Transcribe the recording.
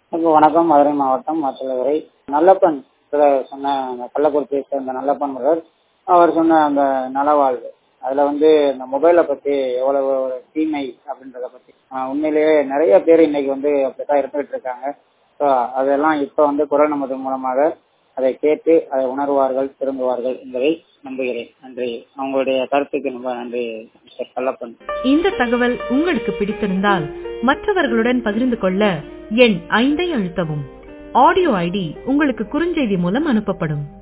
இப்போ வணக்கம் மதுரை மாவட்டம் மாத்தளவரை நல்லப்பன் இதில் சொன்ன அந்த கள்ளக்குறிச்சியை சேர்ந்த நல்லப்பன் முதல் அவர் சொன்ன அந்த நலவாழ்வு அதில் வந்து இந்த மொபைலை பற்றி எவ்வளவு ஒரு தீமை அப்படின்றத பற்றி உண்மையிலேயே நிறைய பேர் இன்னைக்கு வந்து அப்படித்தான் இருந்துகிட்டு இருக்காங்க ஸோ அதெல்லாம் இப்போ வந்து குரல் நமது மூலமாக அதை கேட்டு அதை உணர்வார்கள் திரும்புவார்கள் என்பதை நம்புகிறேன் நன்றி அவங்களுடைய கருத்துக்கு ரொம்ப நன்றி மிஸ்டர் கல்லப்பன் இந்த தகவல் உங்களுக்கு பிடித்திருந்தால் மற்றவர்களுடன் பகிர்ந்து கொள்ள எண் ஐந்தை அழுத்தவும் ஆடியோ ஐடி உங்களுக்கு குறுஞ்செய்தி மூலம் அனுப்பப்படும்